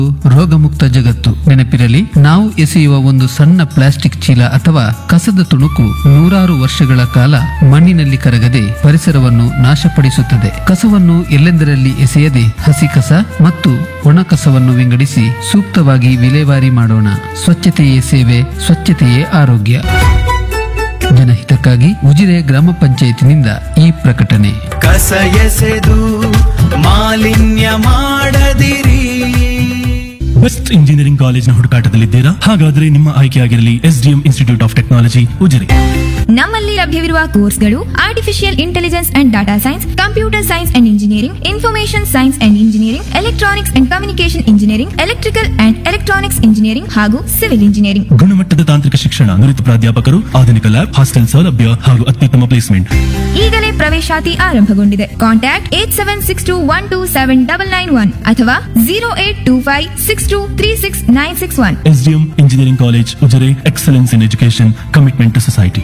ರೋಗಮುಕ್ತ ಜಗತ್ತು ನೆನಪಿರಲಿ ನಾವು ಎಸೆಯುವ ಒಂದು ಸಣ್ಣ ಪ್ಲಾಸ್ಟಿಕ್ ಚೀಲ ಅಥವಾ ಕಸದ ತುಣುಕು ನೂರಾರು ವರ್ಷಗಳ ಕಾಲ ಮಣ್ಣಿನಲ್ಲಿ ಕರಗದೆ ಪರಿಸರವನ್ನು ನಾಶಪಡಿಸುತ್ತದೆ ಕಸವನ್ನು ಎಲ್ಲೆಂದರಲ್ಲಿ ಎಸೆಯದೆ ಹಸಿ ಕಸ ಮತ್ತು ಒಣ ಕಸವನ್ನು ವಿಂಗಡಿಸಿ ಸೂಕ್ತವಾಗಿ ವಿಲೇವಾರಿ ಮಾಡೋಣ ಸ್ವಚ್ಛತೆಯೇ ಸೇವೆ ಸ್ವಚ್ಛತೆಯೇ ಆರೋಗ್ಯ ಜನಹಿತಕ್ಕಾಗಿ ಉಜಿರೆ ಗ್ರಾಮ ಪಂಚಾಯತಿನಿಂದ ಈ ಪ್ರಕಟಣೆ ಕಸ ಎಸೆದು ಮಾಲಿನ್ಯ ಮಾಡದಿರಿ ಬೆಸ್ಟ್ ಇಂಜಿನಿಯರಿಂಗ್ ಕಾಲೇಜ್ನ ಹುಡುಕಾಟದಲ್ಲಿದ್ದೀರಾ ಹಾಗಾದ್ರೆ ನಿಮ್ಮ ಆಯ್ಕೆಯಾಗಿರಲಿ SDM institute of technology Ujire ನಮ್ಮಲ್ಲಿ ಲಭ್ಯವಿರುವ ಕೋರ್ಸ್ಗಳು artificial intelligence and data science computer science and engineering information science and engineering electronics and communication engineering electrical and electronics engineering ಹಾಗೂ ಸಿವಿಲ್ ಇಂಜಿನಿಯರಿಂಗ್ ಗುಣಮಟ್ಟದ ತಾಂತ್ರಿಕ ಶಿಕ್ಷಣ ನುರಿತ ಪ್ರಾಧ್ಯಾಪಕರು ಆಧುನಿಕ ಲ್ಯಾಬ್ ಹಾಸ್ಟೆಲ್ ಸೌಲಭ್ಯ ಹಾಗೂ ಅತ್ಯುತ್ತಮ ಪ್ಲೇಸ್ಮೆಂಟ್ ಈಗಲೇ ಪ್ರವೇಶಾತಿ ಆರಂಭಗೊಂಡಿದೆ contact eight seven six two one two seven double nine one ಅಥವಾ zero eight two five six two three six nine six one SDM engineering college Ujire excellence in education commitment to society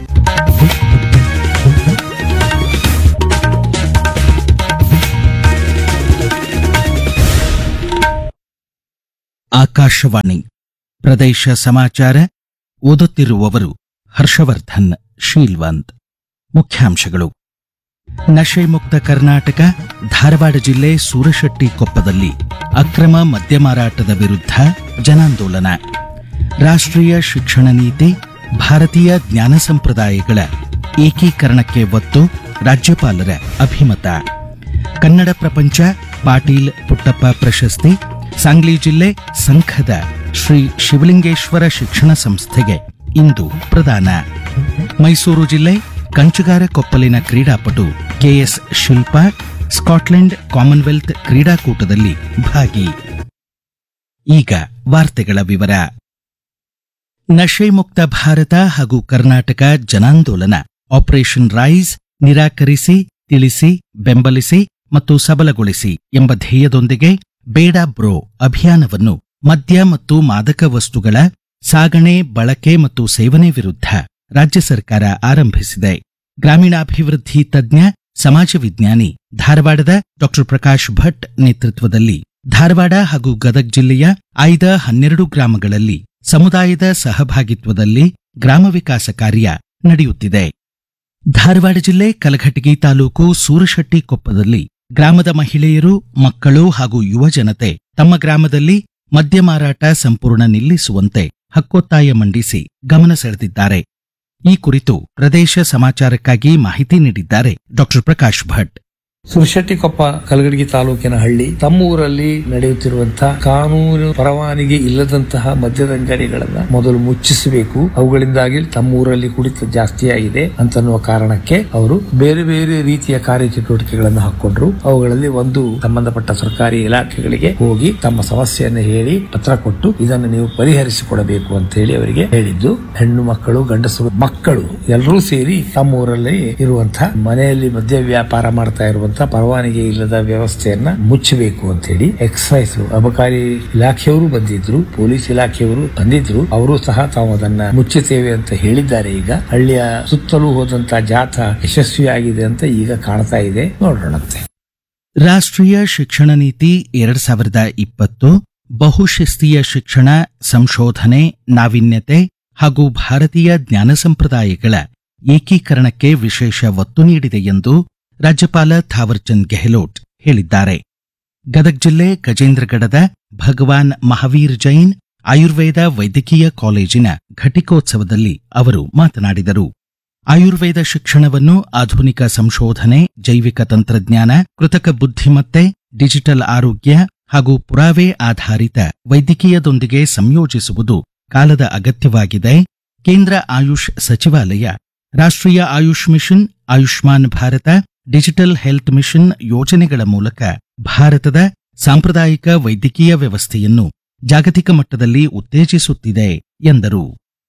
Akashvani ಪ್ರದೇಶ ಸಮಾಚಾರ ಓದುತ್ತಿರುವವರು ಹರ್ಷವರ್ಧನ್ ಶೀಲ್ವಂತ್ ಮುಖ್ಯಾಂಶಗಳು ನಶೆ ಮುಕ್ತ ಕರ್ನಾಟಕ ಧಾರವಾಡ ಜಿಲ್ಲೆ ಸೂರಶೆಟ್ಟಿ ಕೊಪ್ಪದಲ್ಲಿ ಅಕ್ರಮ ಮದ್ಯ ಮಾರಾಟದ ವಿರುದ್ಧ ಜನಾಂದೋಲನ ರಾಷ್ಟ್ರೀಯ ಶಿಕ್ಷಣ ನೀತಿ ಭಾರತೀಯ ಜ್ಞಾನ ಸಂಪ್ರದಾಯಗಳ ಏಕೀಕರಣಕ್ಕೆ ಒತ್ತು ರಾಜ್ಯಪಾಲರ ಅಭಿಮತ ಕನ್ನಡ ಪ್ರಪಂಚ ಪಾಟೀಲ್ ಪುಟ್ಟಪ್ಪ ಪ್ರಶಸ್ತಿ ಸಾಂಗ್ಲಿ ಜಿಲ್ಲೆ ಸಂಘದ ಶ್ರೀ ಶಿವಲಿಂಗೇಶ್ವರ ಶಿಕ್ಷಣ ಸಂಸ್ಥೆಗೆ ಇಂದು ಪ್ರದಾನ ಮೈಸೂರು ಜಿಲ್ಲೆ ಕಂಚುಗಾರ ಕೊಪ್ಪಲಿನ ಕ್ರೀಡಾಪಟು ಕೆಎಸ್ ಶಿಲ್ಪಾ ಸ್ಕಾಟ್ಲೆಂಡ್ ಕಾಮನ್ವೆಲ್ತ್ ಕ್ರೀಡಾಕೂಟದಲ್ಲಿ ಭಾಗಿ ಈಗ ವಾರ್ತೆಗಳ ವಿವರ ನಶೆ ಮುಕ್ತ ಭಾರತ ಹಾಗೂ ಕರ್ನಾಟಕ ಜನಾಂದೋಲನ ಆಪರೇಷನ್ ರೈಸ್ ನಿರಾಕರಿಸಿ ತಿಳಿಸಿ ಬೆಂಬಲಿಸಿ ಮತ್ತು ಸಬಲಗೊಳಿಸಿ ಎಂಬ ಧ್ಯೇಯದೊಂದಿಗೆ ಬೇಡ ಬ್ರೋ ಅಭಿಯಾನವನ್ನು ಮದ್ಯ ಮತ್ತು ಮಾದಕ ವಸ್ತುಗಳ ಸಾಗಣೆ ಬಳಕೆ ಮತ್ತು ಸೇವನೆ ವಿರುದ್ಧ ರಾಜ್ಯ ಸರ್ಕಾರ ಆರಂಭಿಸಿದೆ ಗ್ರಾಮೀಣಾಭಿವೃದ್ಧಿ ತಜ್ಞ ಸಮಾಜ ವಿಜ್ಞಾನಿ ಧಾರವಾಡದ ಡಾ ಪ್ರಕಾಶ್ ಭಟ್ ನೇತೃತ್ವದಲ್ಲಿ ಧಾರವಾಡ ಹಾಗೂ ಗದಗ್ ಜಿಲ್ಲೆಯ ಆಯ್ದ ಹನ್ನೆರಡು ಗ್ರಾಮಗಳಲ್ಲಿ ಸಮುದಾಯದ ಸಹಭಾಗಿತ್ವದಲ್ಲಿ ಗ್ರಾಮ ವಿಕಾಸ ಕಾರ್ಯ ನಡೆಯುತ್ತಿದೆ ಧಾರವಾಡ ಜಿಲ್ಲೆ ಕಲಘಟಗಿ ತಾಲೂಕು ಸೂರಶೆಟ್ಟಿ ಕೊಪ್ಪದಲ್ಲಿ ಗ್ರಾಮದ ಮಹಿಳೆಯರು ಮಕ್ಕಳು ಹಾಗೂ ಯುವ ಜನತೆ ತಮ್ಮ ಗ್ರಾಮದಲ್ಲಿ ಮದ್ಯ ಮಾರಾಟ ಸಂಪೂರ್ಣ ನಿಲ್ಲಿಸುವಂತೆ ಹಕ್ಕೊತ್ತಾಯ ಮಂಡಿಸಿ ಗಮನ ಸೆಳೆದಿದ್ದಾರೆ ಈ ಕುರಿತು ಪ್ರದೇಶ ಸಮಾಚಾರಕ್ಕಾಗಿ ಮಾಹಿತಿ ನೀಡಿದ್ದಾರೆ ಡಾ ಪ್ರಕಾಶ್ ಭಟ್ ಸುರಶೆಟ್ಟಿಕೊಪ್ಪ ಕಲಗಡಗಿ ತಾಲೂಕಿನ ಹಳ್ಳಿ ತಮ್ಮ ಊರಲ್ಲಿ ನಡೆಯುತ್ತಿರುವಂತಹ ಕಾನೂನು ಪರವಾನಗಿ ಇಲ್ಲದಂತಹ ಮದ್ಯದ ಅಂಗಡಿಗಳನ್ನ ಮೊದಲು ಮುಚ್ಚಿಸಬೇಕು ಅವುಗಳಿಂದಾಗಿ ತಮ್ಮ ಊರಲ್ಲಿ ಕುಡಿತ ಜಾಸ್ತಿಯಾಗಿದೆ ಅಂತನ್ನುವ ಕಾರಣಕ್ಕೆ ಅವರು ಬೇರೆ ಬೇರೆ ರೀತಿಯ ಕಾರ್ಯಚಟುವಟಿಕೆಗಳನ್ನು ಹಾಕೊಂಡ್ರು ಅವುಗಳಲ್ಲಿ ಒಂದು ಸಂಬಂಧಪಟ್ಟ ಸರ್ಕಾರಿ ಇಲಾಖೆಗಳಿಗೆ ಹೋಗಿ ತಮ್ಮ ಸಮಸ್ಯೆಯನ್ನು ಹೇಳಿ ಪತ್ರ ಕೊಟ್ಟು ಇದನ್ನು ನೀವು ಪರಿಹರಿಸಿಕೊಡಬೇಕು ಅಂತ ಹೇಳಿ ಅವರಿಗೆ ಹೇಳಿದ್ದು ಹೆಣ್ಣು ಮಕ್ಕಳು ಗಂಡಸರು ಮಕ್ಕಳು ಎಲ್ಲರೂ ಸೇರಿ ತಮ್ಮ ಊರಲ್ಲಿ ಇರುವಂತಹ ಮನೆಯಲ್ಲಿ ಮದ್ಯ ವ್ಯಾಪಾರ ಮಾಡ್ತಾ ಇರುವಂತಹ ಪರವಾನಗಿ ಇಲ್ಲದ ವ್ಯವಸ್ಥೆಯನ್ನ ಮುಚ್ಚಬೇಕು ಅಂತ ಹೇಳಿ ಎಕ್ಸೈಸ್ ಅಬಕಾರಿ ಇಲಾಖೆಯವರು ಬಂದಿದ್ರು ಪೊಲೀಸ್ ಇಲಾಖೆಯವರು ಬಂದಿದ್ರು ಅವರು ಸಹ ತಾವು ಅದನ್ನ ಮುಚ್ಚುತ್ತೇವೆ ಅಂತ ಹೇಳಿದ್ದಾರೆ ಈಗ ಹಳ್ಳಿಯ ಸುತ್ತಲೂ ಹೋದಂತ ಜಾಥಾ ಯಶಸ್ವಿಯಾಗಿದೆ ಅಂತ ಈಗ ಕಾಣ್ತಾ ಇದೆ ನೋಡೋಣಂತೆ ರಾಷ್ಟ್ರೀಯ ಶಿಕ್ಷಣ ನೀತಿ ಎರಡ್ ಸಾವಿರದ ಇಪ್ಪತ್ತು ಬಹುಶಿಸ್ತೀಯ ಶಿಕ್ಷಣ ಸಂಶೋಧನೆ ನಾವೀನ್ಯತೆ ಹಾಗೂ ಭಾರತೀಯ ಜ್ಞಾನ ಸಂಪ್ರದಾಯಗಳ ಏಕೀಕರಣಕ್ಕೆ ವಿಶೇಷ ಒತ್ತು ನೀಡಿದೆ ಎಂದು ರಾಜ್ಯಪಾಲ ಥಾವರ್ಚಂದ್ ಗೆಹ್ಲೋಟ್ ಹೇಳಿದ್ದಾರೆ ಗದಗ್ ಜಿಲ್ಲೆ ಗಜೇಂದ್ರಗಡದ ಭಗವಾನ್ ಮಹಾವೀರ್ ಜೈನ್ ಆಯುರ್ವೇದ ವೈದ್ಯಕೀಯ ಕಾಲೇಜಿನ ಘಟಿಕೋತ್ಸವದಲ್ಲಿ ಅವರು ಮಾತನಾಡಿದರು ಆಯುರ್ವೇದ ಶಿಕ್ಷಣವನ್ನು ಆಧುನಿಕ ಸಂಶೋಧನೆ ಜೈವಿಕ ತಂತ್ರಜ್ಞಾನ ಕೃತಕ ಬುದ್ಧಿಮತ್ತೆ ಡಿಜಿಟಲ್ ಆರೋಗ್ಯ ಹಾಗೂ ಪುರಾವೆ ಆಧಾರಿತ ವೈದ್ಯಕೀಯದೊಂದಿಗೆ ಸಂಯೋಜಿಸುವುದು ಕಾಲದ ಅಗತ್ಯವಾಗಿದೆ ಕೇಂದ್ರ ಆಯುಷ್ ಸಚಿವಾಲಯ ರಾಷ್ಟ್ರೀಯ Ayush mission Ayushman Bharat digital health mission ಯೋಜನೆಗಳ ಮೂಲಕ ಭಾರತದ ಸಾಂಪ್ರದಾಯಿಕ ವೈದ್ಯಕೀಯ ವ್ಯವಸ್ಥೆಯನ್ನು ಜಾಗತಿಕ ಮಟ್ಟದಲ್ಲಿ ಉತ್ತೇಜಿಸುತ್ತಿದೆ ಎಂದರು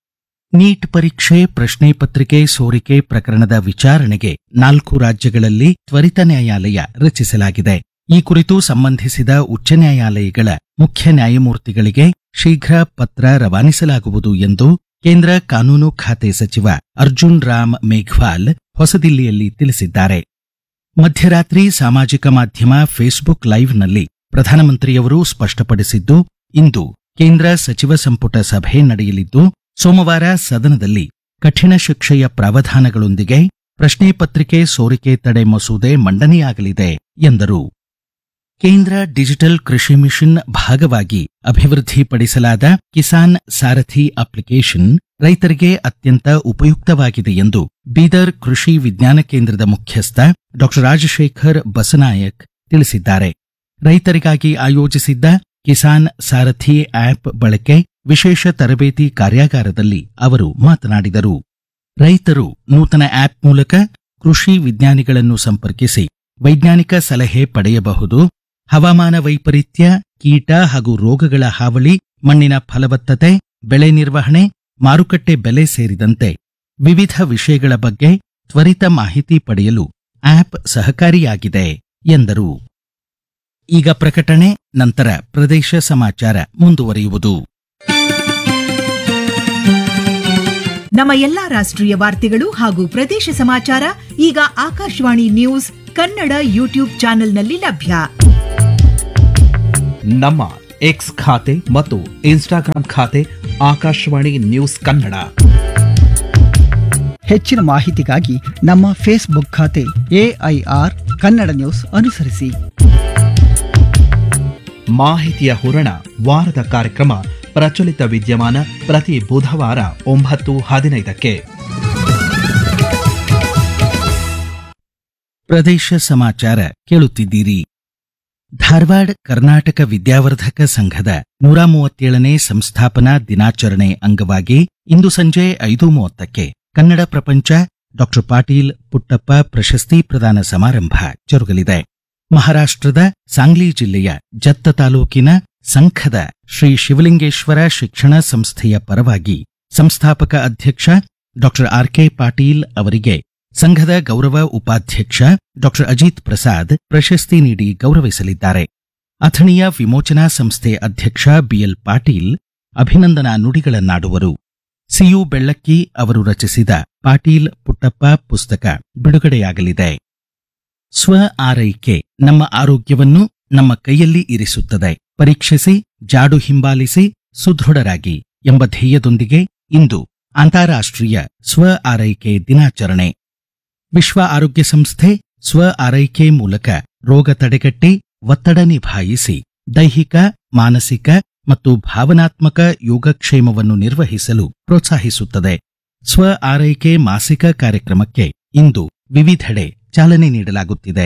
ನೀಟ್ ಪರೀಕ್ಷೆ ಪ್ರಶ್ನೆ ಪತ್ರಿಕೆ ಸೋರಿಕೆ ಪ್ರಕರಣದ ವಿಚಾರಣೆಗೆ ನಾಲ್ಕು ರಾಜ್ಯಗಳಲ್ಲಿ ತ್ವರಿತ ನ್ಯಾಯಾಲಯ ರಚಿಸಲಾಗಿದೆ ಈ ಕುರಿತು ಸಂಬಂಧಿಸಿದ ಉಚ್ಚ ನ್ಯಾಯಾಲಯಗಳ ಮುಖ್ಯ ನ್ಯಾಯಮೂರ್ತಿಗಳಿಗೆ ಶೀಘ್ರ ಪತ್ರ ರವಾನಿಸಲಾಗುವುದು ಎಂದು ಕೇಂದ್ರ ಕಾನೂನು ಖಾತೆ ಸಚಿವ ಅರ್ಜುನ್ ರಾಮ್ ಮೇಘ್ವಾಲ್ ಹೊಸದಿಲ್ಲಿಯಲ್ಲಿ ತಿಳಿಸಿದ್ದಾರೆ ಮಧ್ಯರಾತ್ರಿ ಸಾಮಾಜಿಕ ಮಾಧ್ಯಮ ಫೇಸ್ಬುಕ್ ಲೈವ್ನಲ್ಲಿ ಪ್ರಧಾನಮಂತ್ರಿಯವರು ಸ್ಪಷ್ಟಪಡಿಸಿದ್ದು ಇಂದು ಕೇಂದ್ರ ಸಚಿವ ಸಂಪುಟ ಸಭೆ ನಡೆಯಲಿದ್ದು ಸೋಮವಾರ ಸದನದಲ್ಲಿ ಕಠಿಣ ಶಿಕ್ಷೆಯ ಪ್ರಾವಧಾನಗಳೊಂದಿಗೆ ಪ್ರಶ್ನೆ ಪತ್ರಿಕೆ ಸೋರಿಕೆ ತಡೆ ಮಸೂದೆ ಮಂಡನೆಯಾಗಲಿದೆ ಎಂದರು ಕೇಂದ್ರ ಡಿಜಿಟಲ್ ಕೃಷಿ ಮಿಷನ್ ಭಾಗವಾಗಿ ಅಭಿವೃದ್ಧಿಪಡಿಸಲಾದ ಕಿಸಾನ್ ಸಾರಥಿ ಅಪ್ಲಿಕೇಶನ್ ರೈತರಿಗೆ ಅತ್ಯಂತ ಉಪಯುಕ್ತವಾಗಿದೆ ಎಂದು ಬೀದರ್ ಕೃಷಿ ವಿಜ್ಞಾನ ಕೇಂದ್ರದ ಮುಖ್ಯಸ್ಥ ಡಾ ರಾಜಶೇಖರ್ ಬಸನಾಯಕ್ ತಿಳಿಸಿದ್ದಾರೆ ರೈತರಿಗಾಗಿ ಆಯೋಜಿಸಿದ್ದ ಕಿಸಾನ್ ಸಾರಥಿ ಆಪ್ ಬಳಕೆ ವಿಶೇಷ ತರಬೇತಿ ಕಾರ್ಯಾಗಾರದಲ್ಲಿ ಅವರು ಮಾತನಾಡಿದರು ರೈತರು ನೂತನ ಆಪ್ ಮೂಲಕ ಕೃಷಿ ವಿಜ್ಞಾನಿಗಳನ್ನು ಸಂಪರ್ಕಿಸಿ ವೈಜ್ಞಾನಿಕ ಸಲಹೆ ಪಡೆಯಬಹುದು ಹವಾಮಾನ ವೈಪರೀತ್ಯ ಕೀಟ ಹಾಗೂ ರೋಗಗಳ ಹಾವಳಿ ಮಣ್ಣಿನ ಫಲವತ್ತತೆ ಬೆಳೆ ನಿರ್ವಹಣೆ ಮಾರುಕಟ್ಟೆ ಬೆಲೆ ಸೇರಿದಂತೆ ವಿವಿಧ ವಿಷಯಗಳ ಬಗ್ಗೆ ತ್ವರಿತ ಮಾಹಿತಿ ಪಡೆಯಲು ಆಪ್ ಸಹಕಾರಿಯಾಗಿದೆ ಎಂದರು ಈಗ ಪ್ರಕಟಣೆ ನಂತರ ಪ್ರದೇಶ ಸಮಾಚಾರ ಮುಂದುವರಿಯುವುದು ನಮ್ಮ ಎಲ್ಲಾ ರಾಷ್ಟ್ರೀಯ ವಾರ್ತೆಗಳು ಹಾಗೂ ಪ್ರದೇಶ ಸಮಾಚಾರ ಈಗ ಆಕಾಶವಾಣಿ ನ್ಯೂಸ್ ಕನ್ನಡ ಯೂಟ್ಯೂಬ್ ಚಾನೆಲ್ನಲ್ಲಿ ಲಭ್ಯ ನಮ್ಮ ಎಕ್ಸ್ ಖಾತೆ ಮತ್ತು ಇನ್ಸ್ಟಾಗ್ರಾಂ ಖಾತೆ ಆಕಾಶವಾಣಿ ನ್ಯೂಸ್ ಕನ್ನಡ ಹೆಚ್ಚಿನ ಮಾಹಿತಿಗಾಗಿ ನಮ್ಮ ಫೇಸ್ಬುಕ್ ಖಾತೆ ಎಐಆರ್ ಕನ್ನಡ ನ್ಯೂಸ್ ಅನುಸರಿಸಿ ಮಾಹಿತಿಯ ಹೂರಣ ವಾರದ ಕಾರ್ಯಕ್ರಮ ಪ್ರಚಲಿತ ವಿದ್ಯಮಾನ ಪ್ರತಿ ಬುಧವಾರ ಒಂಬತ್ತು ಹದಿನೈದಕ್ಕೆ ಪ್ರದೇಶ ಸಮಾಚಾರ ಕೇಳುತ್ತಿದ್ದೀರಿ ಧಾರವಾಡ ಕರ್ನಾಟಕ ವಿದ್ಯಾವರ್ಧಕ ಸಂಘದ ನೂರ ಮೂವತ್ತೇಳನೇ ಸಂಸ್ಥಾಪನಾ ದಿನಾಚರಣೆ ಅಂಗವಾಗಿ ಇಂದು ಸಂಜೆ ಐದು ಮೂವತ್ತಕ್ಕೆ ಕನ್ನಡ ಪ್ರಪಂಚ ಡಾಕ್ಟರ್ ಪಾಟೀಲ್ ಪುಟ್ಟಪ್ಪ ಪ್ರಶಸ್ತಿ ಪ್ರದಾನ ಸಮಾರಂಭ ಜರುಗಲಿದೆ ಮಹಾರಾಷ್ಟ್ರದ ಸಾಂಗ್ಲಿ ಜಿಲ್ಲೆಯ ಜತ್ತ ತಾಲೂಕಿನ ಸಂಖದ ಶ್ರೀ ಶಿವಲಿಂಗೇಶ್ವರ ಶಿಕ್ಷಣ ಸಂಸ್ಥೆಯ ಪರವಾಗಿ ಸಂಸ್ಥಾಪಕ ಅಧ್ಯಕ್ಷ ಡಾಕ್ಟರ್ ಆರ್ ಕೆ ಪಾಟೀಲ್ ಅವರಿಗೆ ಸಂಘದ ಗೌರವ ಉಪಾಧ್ಯಕ್ಷ ಡಾಕ್ಟರ್ ಅಜಿತ್ ಪ್ರಸಾದ್ ಪ್ರಶಸ್ತಿ ನೀಡಿ ಗೌರವಿಸಲಿದ್ದಾರೆ ಅಥಣಿಯ ವಿಮೋಚನಾ ಸಂಸ್ಥೆ ಅಧ್ಯಕ್ಷ ಬಿಎಲ್ ಪಾಟೀಲ್ ಅಭಿನಂದನಾ ನುಡಿಗಳನ್ನಾಡುವರು ಸಿಯು ಬೆಳ್ಳಕ್ಕಿ ಅವರು ರಚಿಸಿದ ಪಾಟೀಲ್ ಪುಟ್ಟಪ್ಪ ಪುಸ್ತಕ ಬಿಡುಗಡೆಯಾಗಲಿದೆ ಸ್ವ ಆರೈಕೆ ನಮ್ಮ ಆರೋಗ್ಯವನ್ನು ನಮ್ಮ ಕೈಯಲ್ಲಿ ಇರಿಸುತ್ತದೆ ಪರೀಕ್ಷಿಸಿ ಜಾಡು ಹಿಂಬಾಲಿಸಿ ಸುದೃಢರಾಗಿ ಎಂಬ ಧ್ಯೇಯದೊಂದಿಗೆ ಇಂದು ಅಂತಾರಾಷ್ಟ್ರೀಯ ಸ್ವ ಆರೈಕೆ ದಿನಾಚರಣೆ ವಿಶ್ವ ಆರೋಗ್ಯ ಸಂಸ್ಥೆ ಸ್ವ ಆರೈಕೆ ಮೂಲಕ ರೋಗ ತಡೆಗಟ್ಟಿ ಒತ್ತಡ ನಿಭಾಯಿಸಿ ದೈಹಿಕ ಮಾನಸಿಕ ಮತ್ತು ಭಾವನಾತ್ಮಕ ಯೋಗಕ್ಷೇಮವನ್ನು ನಿರ್ವಹಿಸಲು ಪ್ರೋತ್ಸಾಹಿಸುತ್ತದೆ ಸ್ವ ಆರೈಕೆ ಮಾಸಿಕ ಕಾರ್ಯಕ್ರಮಕ್ಕೆ ಇಂದು ವಿವಿಧೆಡೆ ಚಾಲನೆ ನೀಡಲಾಗುತ್ತಿದೆ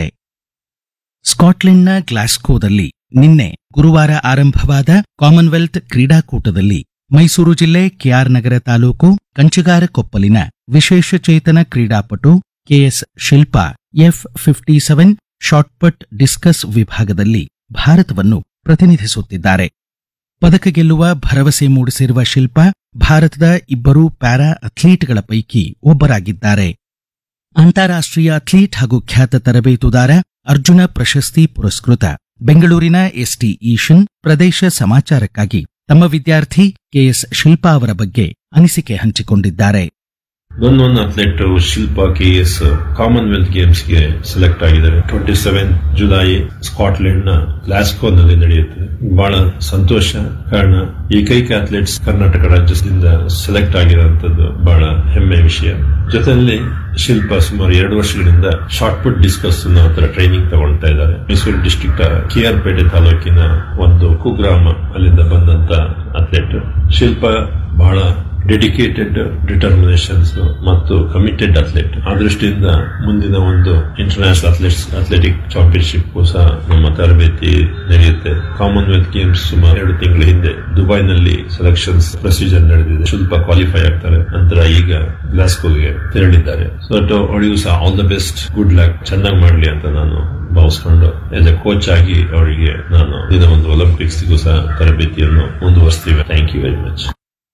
ಸ್ಕಾಟ್ಲೆಂಡ್ನ ಗ್ಲಾಸ್ಕೋದಲ್ಲಿ ನಿನ್ನೆ ಗುರುವಾರ ಆರಂಭವಾದ ಕಾಮನ್ವೆಲ್ತ್ ಕ್ರೀಡಾಕೂಟದಲ್ಲಿ ಮೈಸೂರು ಜಿಲ್ಲೆ ಕೆಆರ್ ನಗರ ತಾಲೂಕು ಕಂಚಿಗಾರಕೊಪ್ಪಲಿನ ವಿಶೇಷಚೇತನ ಕ್ರೀಡಾಪಟು KS Shilpa F fifty seven shot put discus ವಿಭಾಗದಲ್ಲಿ ಭಾರತವನ್ನು ಪ್ರತಿನಿಧಿಸುತ್ತಿದ್ದಾರೆ ಪದಕ ಗೆಲ್ಲುವ ಭರವಸೆ ಮೂಡಿಸಿರುವ ಶಿಲ್ಪಾ ಭಾರತದ ಇಬ್ಬರು ಪ್ಯಾರಾ ಅಥ್ಲೀಟ್ಗಳ ಪೈಕಿ ಒಬ್ಬರಾಗಿದ್ದಾರೆ ಅಂತಾರಾಷ್ಟ್ರೀಯ ಅಥ್ಲೀಟ್ ಹಾಗೂ ಖ್ಯಾತ ತರಬೇತುದಾರ ಅರ್ಜುನ ಪ್ರಶಸ್ತಿ ಪುರಸ್ಕೃತ ಬೆಂಗಳೂರಿನ ಎಸ್ಟಿ ಈಶನ್ ಪ್ರದೇಶ ಸಮಾಚಾರಕ್ಕಾಗಿ ತಮ್ಮ ವಿದ್ಯಾರ್ಥಿ ಕೆಎಸ್ ಶಿಲ್ಪಾ ಅವರ ಬಗ್ಗೆ ಅನಿಸಿಕೆ ಹಂಚಿಕೊಂಡಿದ್ದಾರೆ ನನ್ನ ಒಂದು athlete Shilpa K S Commonwealth Games ಗೆ ಸೆಲೆಕ್ಟ್ ಆಗಿದ್ದಾರೆ ಟ್ವೆಂಟಿ ಸೆವೆನ್ ಜುಲೈ ಸ್ಕಾಟ್ಲೆಂಡ್ ನ ಗ್ಲಾಸ್ಕೋ ನಲ್ಲಿ ನಡೆಯುತ್ತೆ ಬಹಳ ಸಂತೋಷ ಕಾರಣ ಏಕೈಕ ಅಥ್ಲೆಟ್ಸ್ ಕರ್ನಾಟಕ ರಾಜ್ಯದಿಂದ ಸೆಲೆಕ್ಟ್ ಆಗಿರುವಂತದ್ದು ಬಹಳ ಹೆಮ್ಮೆ ವಿಷಯ ಜೊತೆಯಲ್ಲಿ ಶಿಲ್ಪ ಸುಮಾರು ಎರಡು ವರ್ಷಗಳಿಂದ ಶಾರ್ಟ್ ಪುಟ್ ಡಿಸ್ಕಸ್ ಹತ್ರ ಟ್ರೈನಿಂಗ್ ತಗೊಳ್ತಾ ಇದ್ದಾರೆ ಮೈಸೂರು ಡಿಸ್ಟ್ರಿಕ್ಟ್ ಕೆ ಆರ್ ಪೇಟೆ ತಾಲೂಕಿನ ಒಂದು ಕುಗ್ರಾಮ ಅಲ್ಲಿಂದ ಬಂದಂತ ಅಥ್ಲೆಟ್ ಶಿಲ್ಪ ಬಹಳ ಡೆಡಿಕೇಟೆಡ್ ಡಿಟರ್ಮಿನೇಷನ್ಸ್ ಮತ್ತು ಕಮಿಟೆಡ್ ಅಥ್ಲೆಟ್ ಆ ದೃಷ್ಟಿಯಿಂದ ಮುಂದಿನ ಒಂದು ಇಂಟರ್ನ್ಯಾಷನಲ್ ಅಥ್ಲೆಟ್ಸ್ ಅಥ್ಲೆಟಿಕ್ ಚಾಂಪಿಯನ್ಶಿಪ್ ಸಹ ನಮ್ಮ ತರಬೇತಿ ನಡೆಯುತ್ತೆ ಕಾಮನ್ವೆಲ್ತ್ ಗೇಮ್ಸ್ ಸುಮಾರು ಎರಡು ತಿಂಗಳ ಹಿಂದೆ ದುಬೈನಲ್ಲಿ ಸೆಲೆಕ್ಷನ್ಸ್ ಪ್ರೊಸೀಜರ್ ನಡೆದಿದೆ ಶಿಲ್ಪ ಕ್ವಾಲಿಫೈ ಆಗ್ತಾರೆ ನಂತರ ಈಗ ಗ್ಲಾಸ್ಕೋಗೆ ತೆರಳಿದ್ದಾರೆ ಸೊ ಅವಳಿಗೂ ಸಹ all the best good luck ಚೆನ್ನಾಗಿ ಮಾಡಲಿ ಅಂತ ನಾನು ಭಾವಿಸ್ಕೊಂಡು ಆಸ್ ಎ ಕೋಚ್ ಆಗಿ ಅವರಿಗೆ ನಾನು ದಿನ ಒಂದು ಒಲಿಂಪಿಕ್ಸ್ಗೂ ಸಹ ತರಬೇತಿಯನ್ನು ಮುಂದುವರಿಸ್ತೀವಿ ಥ್ಯಾಂಕ್ ಯು ವೆರಿ ಮಚ್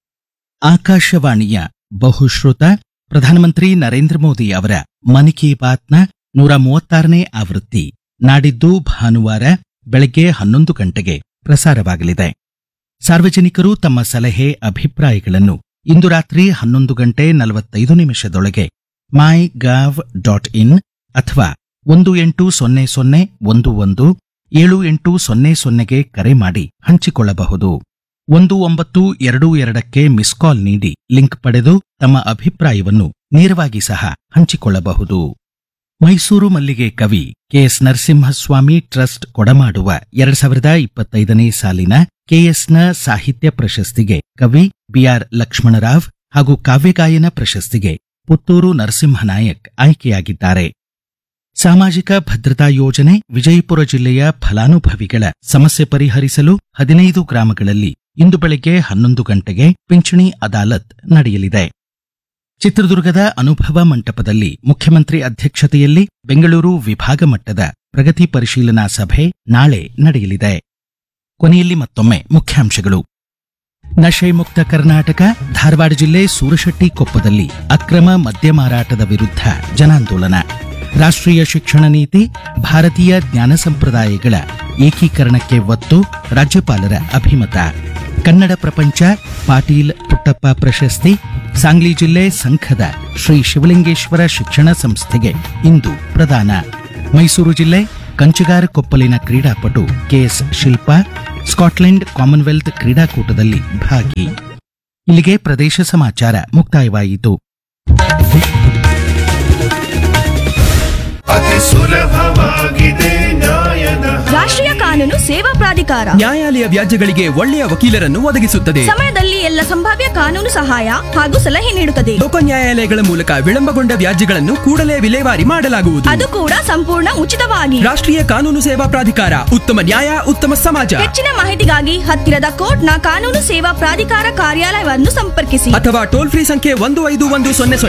ಆಕಾಶವಾಣಿಯ ಬಹುಶ್ರುತ ಪ್ರಧಾನಮಂತ್ರಿ ನರೇಂದ್ರ ಮೋದಿ ಅವರ ಮನ್ ಕಿ ಬಾತ್ನ ನೂರ ಮೂವತ್ತಾರನೇ ಆವೃತ್ತಿ ನಾಡಿದ್ದು ಭಾನುವಾರ ಬೆಳಗ್ಗೆ ಹನ್ನೊಂದು ಗಂಟೆಗೆ ಪ್ರಸಾರವಾಗಲಿದೆ ಸಾರ್ವಜನಿಕರು ತಮ್ಮ ಸಲಹೆ ಅಭಿಪ್ರಾಯಗಳನ್ನು ಇಂದು ರಾತ್ರಿ ಹನ್ನೊಂದು ಗಂಟೆ ನಲವತ್ತೈದು ನಿಮಿಷದೊಳಗೆ ಮೈ ಗಾವ್ ಡಾಟ್ ಇನ್ ಅಥವಾ ಒಂದು ಎಂಟು ಸೊನ್ನೆ ಸೊನ್ನೆ ಒಂದು ಒಂದು ಏಳು ಎಂಟು ಸೊನ್ನೆ ಸೊನ್ನೆಗೆ ಕರೆ ಮಾಡಿ ಹಂಚಿಕೊಳ್ಳಬಹುದು ಒಂದು ಒಂಬತ್ತು ಎರಡು ಎರಡಕ್ಕೆ ಮಿಸ್ ಕಾಲ್ ನೀಡಿ ಲಿಂಕ್ ಪಡೆದು ತಮ್ಮ ಅಭಿಪ್ರಾಯವನ್ನು ನೇರವಾಗಿ ಸಹ ಹಂಚಿಕೊಳ್ಳಬಹುದು ಮೈಸೂರು ಮಲ್ಲಿಗೆ ಕವಿ ಕೆಎಸ್ ನರಸಿಂಹಸ್ವಾಮಿ ಟ್ರಸ್ಟ್ ಕೊಡಮಾಡುವ ಎರಡ್ ಸಾವಿರದ ಇಪ್ಪತ್ತೈದನೇ ಸಾಲಿನ ಕೆಎಸ್ನ ಸಾಹಿತ್ಯ ಪ್ರಶಸ್ತಿಗೆ ಕವಿ ಬಿಆರ್ ಲಕ್ಷ್ಮಣರಾವ್ ಹಾಗೂ ಕಾವ್ಯಗಾಯನ ಪ್ರಶಸ್ತಿಗೆ ಪುತ್ತೂರು ನರಸಿಂಹನಾಯಕ್ ಆಯ್ಕೆಯಾಗಿದ್ದಾರೆ ಸಾಮಾಜಿಕ ಭದ್ರತಾ ಯೋಜನೆ ವಿಜಯಪುರ ಜಿಲ್ಲೆಯ ಫಲಾನುಭವಿಗಳ ಸಮಸ್ಯೆ ಪರಿಹರಿಸಲು ಹದಿನೈದು ಗ್ರಾಮಗಳಲ್ಲಿ ಇಂದು ಬೆಳಗ್ಗೆ ಹನ್ನೊಂದು ಗಂಟೆಗೆ ಪಿಂಚಣಿ ಅದಾಲತ್ ನಡೆಯಲಿದೆ ಚಿತ್ರದುರ್ಗದ ಅನುಭವ ಮಂಟಪದಲ್ಲಿ ಮುಖ್ಯಮಂತ್ರಿ ಅಧ್ಯಕ್ಷತೆಯಲ್ಲಿ ಬೆಂಗಳೂರು ವಿಭಾಗ ಮಟ್ಟದ ಪ್ರಗತಿ ಪರಿಶೀಲನಾ ಸಭೆ ನಾಳೆ ನಡೆಯಲಿದೆ ಕೊನೆಯಲ್ಲಿ ಮತ್ತೊಮ್ಮೆ ಮುಖ್ಯಾಂಶಗಳು ನಶೆ ಮುಕ್ತ ಕರ್ನಾಟಕ ಧಾರವಾಡ ಜಿಲ್ಲೆ ಸೂರಶೆಟ್ಟಿ ಕೊಪ್ಪದಲ್ಲಿ ಅಕ್ರಮ ಮದ್ಯ ಮಾರಾಟದ ವಿರುದ್ಧ ಜನಾಂದೋಲನ ರಾಷ್ಟ್ರೀಯ ಶಿಕ್ಷಣ ನೀತಿ ಭಾರತೀಯ ಜ್ಞಾನ ಸಂಪ್ರದಾಯಗಳ ಏಕೀಕರಣಕ್ಕೆ ಒತ್ತು ರಾಜ್ಯಪಾಲರ ಅಭಿಮತ ಕನ್ನಡ ಪ್ರಪಂಚ ಪಾಟೀಲ್ ಪುಟ್ಟಪ್ಪ ಪ್ರಶಸ್ತಿ ಸಾಂಗ್ಲಿ ಜಿಲ್ಲೆ ಸಂಘದ ಶ್ರೀ ಶಿವಲಿಂಗೇಶ್ವರ ಶಿಕ್ಷಣ ಸಂಸ್ಥೆಗೆ ಇಂದು ಪ್ರದಾನ ಮೈಸೂರು ಜಿಲ್ಲೆ ಕಂಚಗಾರ ಕೊಪ್ಪಲಿನ ಕ್ರೀಡಾಪಟು ಕೆಎಸ್ ಶಿಲ್ಪಾ ಸ್ಕಾಟ್ಲೆಂಡ್ ಕಾಮನ್ವೆಲ್ತ್ ಕ್ರೀಡಾಕೂಟದಲ್ಲಿ ಭಾಗಿ ಇಲ್ಲಿಗೆ ಪ್ರದೇಶ ಸಮಾಚಾರ ಮುಕ್ತಾಯವಾಯಿತು ಅತಿ ಸುಲಭವಾಗಿದೆ ನ್ಯಾಯದ ರಾಷ್ಟ್ರೀಯ ಕಾನೂನು ಸೇವಾ ಪ್ರಾಧಿಕಾರ ನ್ಯಾಯಾಲಯ ವ್ಯಾಜ್ಯಗಳಿಗೆ ಒಳ್ಳೆಯ ವಕೀಲರನ್ನು ಒದಗಿಸುತ್ತದೆ ಸಮಯದಲ್ಲಿ ಎಲ್ಲ ಸಂಭಾವ್ಯ ಕಾನೂನು ಸಹಾಯ ಹಾಗೂ ಸಲಹೆ ನೀಡುತ್ತದೆ ಲೋಕ ನ್ಯಾಯಾಲಯಗಳ ಮೂಲಕ ವಿಳಂಬಗೊಂಡ ವ್ಯಾಜ್ಯಗಳನ್ನು ಕೂಡಲೇ ವಿಲೇವಾರಿ ಮಾಡಲಾಗುವುದು ಅದು ಕೂಡ ಸಂಪೂರ್ಣ ಉಚಿತವಾಗಿ ರಾಷ್ಟ್ರೀಯ ಕಾನೂನು ಸೇವಾ ಪ್ರಾಧಿಕಾರ ಉತ್ತಮ ನ್ಯಾಯ ಉತ್ತಮ ಸಮಾಜ ಹೆಚ್ಚಿನ ಮಾಹಿತಿಗಾಗಿ ಹತ್ತಿರದ ಕೋರ್ಟ್ನ ಕಾನೂನು ಸೇವಾ ಪ್ರಾಧಿಕಾರ ಕಾರ್ಯಾಲಯವನ್ನು ಸಂಪರ್ಕಿಸಿ ಅಥವಾ ಟೋಲ್ ಫ್ರೀ ಸಂಖ್ಯೆ ಒಂದು ಐದು ಒಂದು ಸೊನ್ನೆ